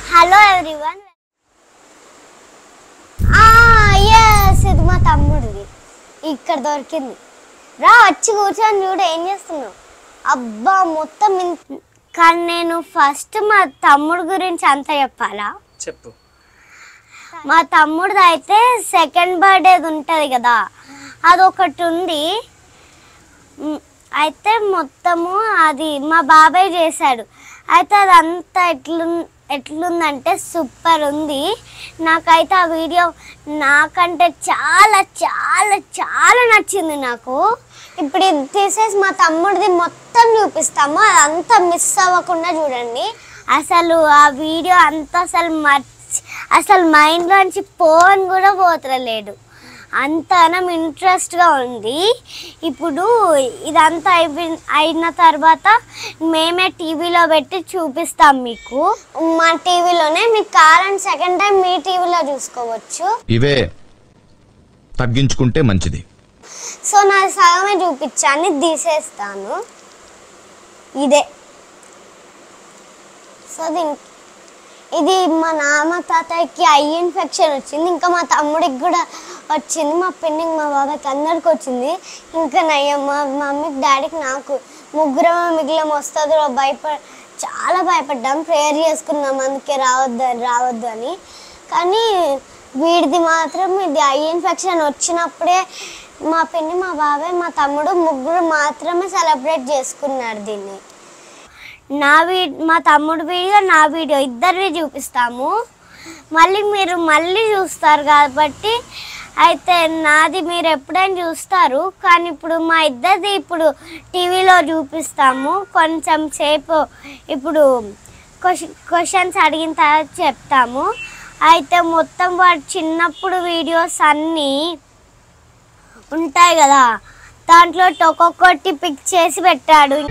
hello everyone yes ఇది మా తమ్ముడిది ఇక్కడ దొరికింది రా వచ్చి కూర్చొని చూడు ఏం చేస్తున్నావు అబ్బా మొత్తం ఇన్- కానీ నేను ఫస్ట్ మా తమ్ముడు గురించి అంతా చెప్పాలా చెప్పు మా తమ్ముడిది అయితే సెకండ్ బర్త్డేది ఉంటుంది కదా అది ఒకటి ఉంది మ్, అయితే మొత్తము అది మా బాబాయ్ చేశాడు అయితే అదంతా ఎట్లు ఎట్లుందంటే సూపర్ ఉంది నాకైతే ఆ వీడియో నాకంటే చాలా చాలా చాలా నచ్చింది నాకు ఇప్పుడు ఇది తీసేసి మా తమ్ముడిది మొత్తం చూపిస్తాము అదంతా మిస్ అవ్వకుండా చూడండి అసలు ఆ వీడియో అంతా అసలు మర్చి అసలు మైండ్లోంచి పోని కూడా పోతలేడు అంతనం ఇంట్రెస్ట్గా ఉంది ఇప్పుడు ఇదంతా అయిపోయిన అయిన తర్వాత మేమే టీవీలో పెట్టి చూపిస్తాం మీకు మా టీవీలోనే మీకు కావాలని సెకండ్ టైం మీ టీవీలో చూసుకోవచ్చు ఇవే తగ్గించుకుంటే మంచిది సో నా సగమే చూపించాను ఇది తీసేస్తాను ఇదే సో దీని ఇది మా నాన్న తాతయ్యకి ఐ ఇన్ఫెక్షన్ వచ్చింది ఇంకా మా తమ్ముడికి కూడా వచ్చింది మా పిన్నికి మా బాబాయ్కి అందరికి వచ్చింది ఇంకా నయ్యం మా మమ్మీకి డాడీకి నాకు ముగ్గురం మిగిలిన వస్తుందో భయప చాలా భయపడ్డాం ప్రేయర్ చేసుకున్నాం అందుకే రావద్దు అని రావద్దు అని కానీ వీడిది మాత్రం ఇది ఐ ఇన్ఫెక్షన్ వచ్చినప్పుడే మా పిన్ని మా బాబాయ్ మా తమ్ముడు ముగ్గురు మాత్రమే సెలబ్రేట్ చేసుకున్నారు దీన్ని నా వీ మా తమ్ముడు వీడియో నా వీడియో ఇద్దరిని చూపిస్తాము మళ్ళీ మీరు మళ్ళీ చూస్తారు కాబట్టి అయితే నాది మీరు ఎప్పుడైనా చూస్తారు కానీ ఇప్పుడు మా ఇద్దరిది ఇప్పుడు టీవీలో చూపిస్తాము కొంచెం సేపు ఇప్పుడు క్వశ్చన్స్ అడిగిన తర్వాత చెప్తాము అయితే మొత్తం వాడు చిన్నప్పుడు వీడియోస్ అన్నీ ఉంటాయి కదా దాంట్లో ఒక్కొక్కటి పిక్ చేసి పెట్టాడు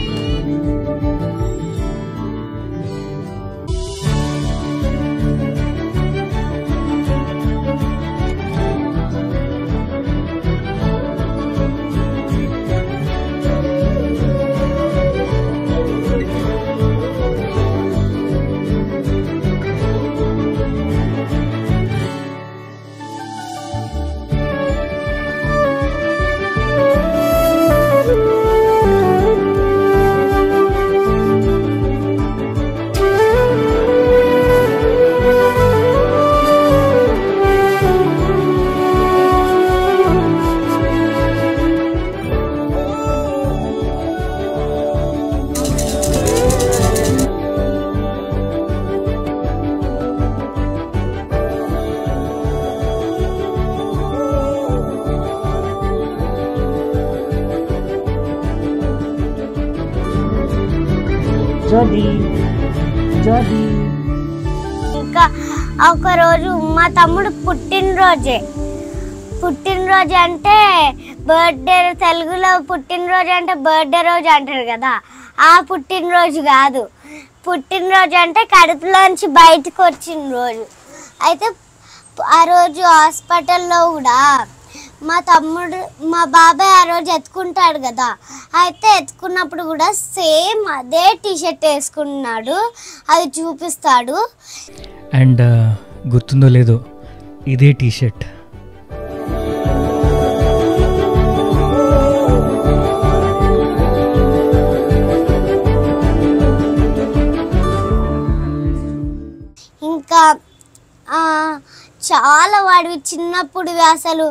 జోది జోది ఇంకా ఒక రోజు మా తమ్ముడు పుట్టినరోజే పుట్టినరోజు అంటే బర్త్డే తెలుగులో పుట్టినరోజు అంటే బర్త్డే రోజు అంటారు కదా ఆ పుట్టినరోజు కాదు పుట్టినరోజు అంటే కడుపులోంచి బయటకు వచ్చిన రోజు అయితే ఆ రోజు హాస్పిటల్లో కూడా మా తమ్ముడు మా బాబాయ్ ఆ రోజు ఎత్తుకుంటాడు కదా అయితే ఎత్తుకున్నప్పుడు కూడా సేమ్ అదే టీషర్ట్ వేసుకున్నాడు అది చూపిస్తాడు అండ్ గుర్తుందో లేదో ఇదే టీషర్ట్ ఇంకా ఆ, చాలా వాడివి చిన్నప్పుడు అసలు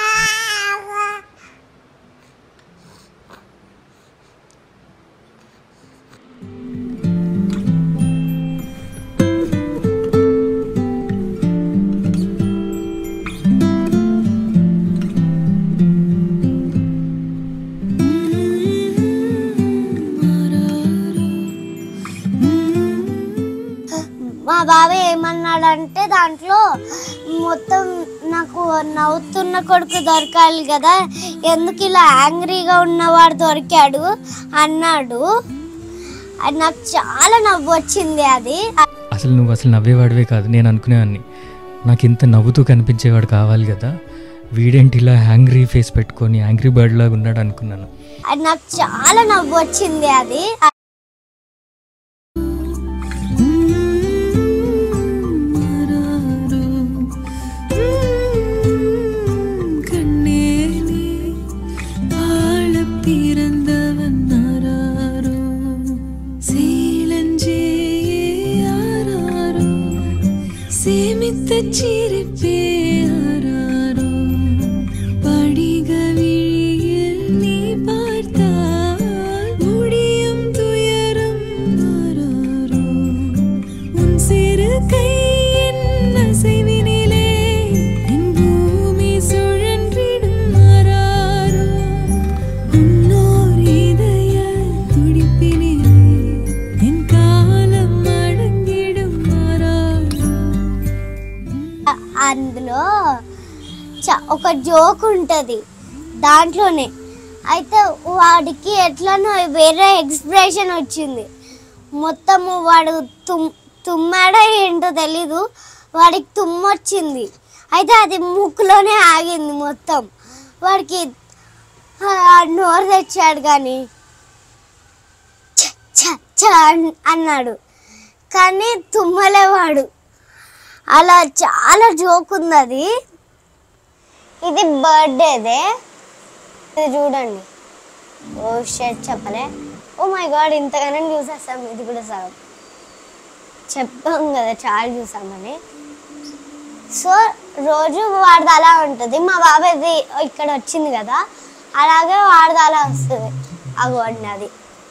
మా బాబాయ్ ఏమన్నాడంటే దాంట్లో మొత్తం నాకు నవ్వుతున్న కొడుకు దొరకాలి కదా ఎందుకు ఇలా యాంగ్రీగా ఉన్నవాడు దొరికాడు అన్నాడు అది నాకు చాలా నవ్వు వచ్చింది అది అసలు నువ్వు అసలు నవ్వేవాడివే కాదు నేను అనుకునేవాడిని నాకు ఇంత నవ్వుతూ కనిపించేవాడు కావాలి కదా వీడేంటి ఇలా హ్యాంగ్రీ ఫేస్ పెట్టుకొని యాంగ్రీ బర్డ్ లాగా ఉన్నాడు అనుకున్నాను అది నాకు చాలా నవ్వు వచ్చింది అది சேமித்த சிரிப்பே ஆராரோ படிக விழியில் நீ பார்த்தால் முடியும் துயரம் ஆராரோ உன் சிறு கையின் அசைவினிலே என் பூமி சுழன்றிடும் ஆராரோ உன்னோர் இதய துடிப்பினிலே என் காலம் அடங்கிடும் ஆராரோ అ- అందులో చ- ఒక జోక్ ఉంటుంది దాంట్లోనే అయితే వాడికి ఎట్లనో వేరే ఎక్స్ప్రెషన్ వచ్చింది మొత్తము వాడు తుమ్ తుమ్మాడో ఏంటో తెలీదు వాడికి తుమ్మొచ్చింది అయితే అది ముక్కులోనే ఆగింది మొత్తం వాడికి ఆ, నోరు తెచ్చాడు కానీ ఛ, ఛ, ఛ అన్- అన్నాడు కానీ తుమ్మలేవాడు అలా చాలా జోక్ ఉంది అది ఇది బర్త్డేదే ఇది చూడండి ఓ షర్ట్ చెప్పలే ఓ మై గాడ్ ఇంతగానే చూసేస్తాం ఇది కూడా సగం చెప్పాం కదా చాలా చూసామని సో రోజు వాడిది అలా ఉంటుంది మా బాబాయ్ది ఇక్కడ వచ్చింది కదా అలాగే వాడిది అలా వస్తుంది అగోండి అది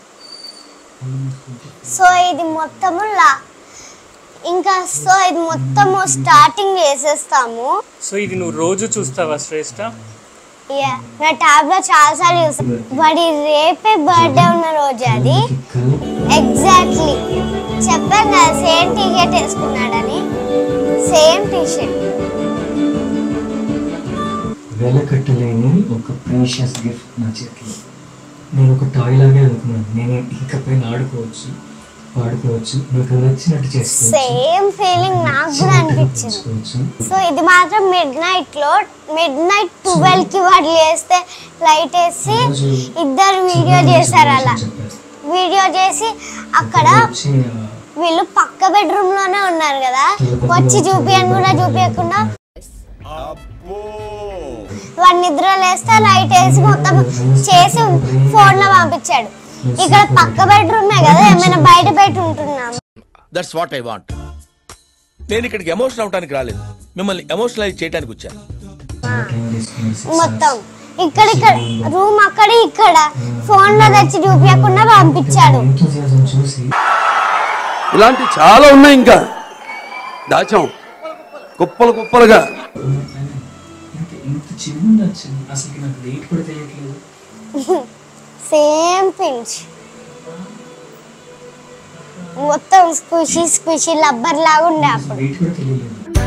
సో ఇది మొత్తము లా ఇంకా సో ఇది మొత్తము స్టార్టింగ్ చేసేస్తాము సో ఇది నువ్వు రోజు చూస్తావా శ్రేష్ఠ Yeah, నా ట్యాబ్ లో చాలా సార్లు చూసాను వాడి రేపే బర్త్డే ఉన్న రోజు అది ఎగ్జాక్ట్లీ చెప్పాను కదా సేమ్ టీషర్ట్ వేసుకున్నాడని సేమ్ టీషర్ట్ వెలకట్టలేని ఒక ప్రీషియస్ గిఫ్ట్ నా చేతిలో నేను ఒక టాయ్ లాగే అనుకున్నాను నేను ఇంకా పైన ఆడుకోవచ్చు పాడుకోవచ్చు నాకు నచ్చినట్టు చేసుకోవచ్చు సేమ్ ఫీలింగ్ నాకు కూడా అనిపించింది చేసుకోవచ్చు సో ఇది మాత్రం మిడ్ నైట్ లో మిడ్ నైట్ ట్వెల్వ్ కి వాడు లేస్తే లైట్ వేసి ఇద్దరు వీడియో చేశారు అలా వీడియో చేసి అక్కడ వచ్చి ఆ, వీళ్ళు పక్క బెడ్రూమ్ లోనే ఉన్నారు కదా వచ్చి చూపియని కూడా చూపించకుండా వాడి నిద్ర లేస్తే లైట్ వేసి మొత్తం చేసి ఫోన్ లో పంపించాడు ఇక్కడ పక్క బెడ్రూమే కదా ఏమైనా బయట పెట్టి ఉంటున్నాం దట్స్ వాట్ ఐ వాంట్ నేను ఇక్కడికి ఎమోషన్ అవడానికి రాలేదు మిమ్మల్ని ఎమోషనలైజ్ చేయడానికి వచ్చాను టైం తీసుకునేసి మొత్తం ఇక్కడ ఇక్కడ రూమ్ అక్కడ ఇక్కడ ఫోన్ లో తెచ్చి చూపించకుండా పంపించాడు enthusiasm చూసి ఇలాంటి చాలా ఉన్నాయి ఇంకా దాచాం కుప్పలు కుప్పలుగా ఇంత ఇంత చిన్న చిన్న అసలు నాకు వెయిట్ కూడా తెలియట్లేదు సేమ్ పించ్ మొత్తం స్క్విషీ స్క్విషీ లబ్బర్ లాగా ఉండే అప్పుడు వెయిట్ కూడా తెలియలేదు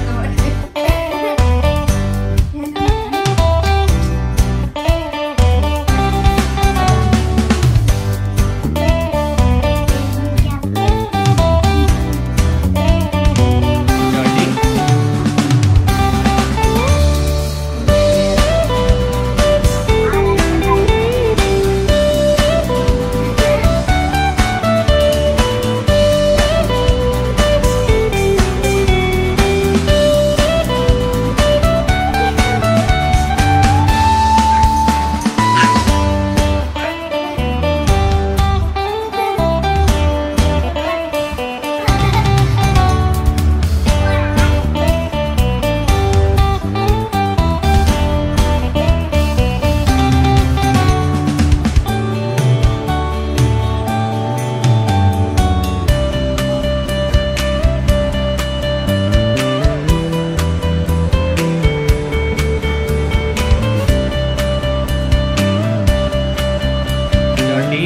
జాడీ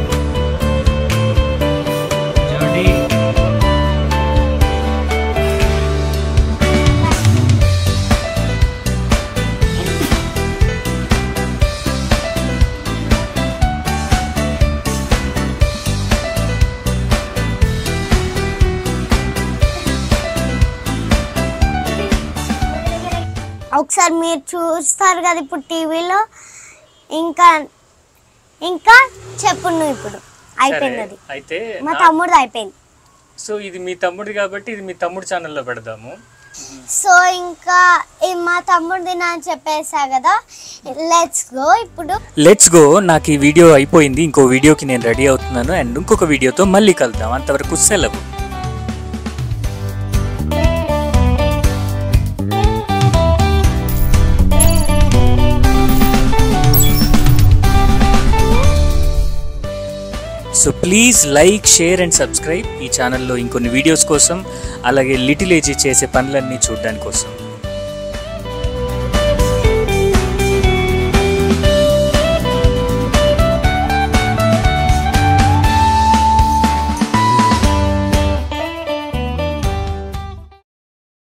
జాడీ ఒకసారి మీరు చూస్తారు కదా ఇప్పుడు టీవీలో ఇంకా ఇంకా చెప్పు నువ్వు ఇప్పుడు అయిపోయింది అది అయితే మా తమ్ముడు అయిపోయింది సో ఇది మీ తమ్ముడు కాబట్టి ఇది మీ తమ్ముడు ఛానల్లో పెడదాము సో ఇంకా ఈ మా తమ్ముడిది నా అని చెప్పేసా కదా లెట్స్ గో ఇప్పుడు లెట్స్ గో నాకు ఈ వీడియో అయిపోయింది ఇంకో వీడియోకి నేను రెడీ అవుతున్నాను అండ్ ఇంకొక వీడియోతో మళ్ళీ కలుద్దాం అంతవరకు సెలవు so please like share and subscribe ఈ ఛానల్లో ఇంకొన్ని వీడియోస్ కోసం అలాగే లిటిల్ ఏజీ చేసే పనులన్నీ చూడడానికి కోసం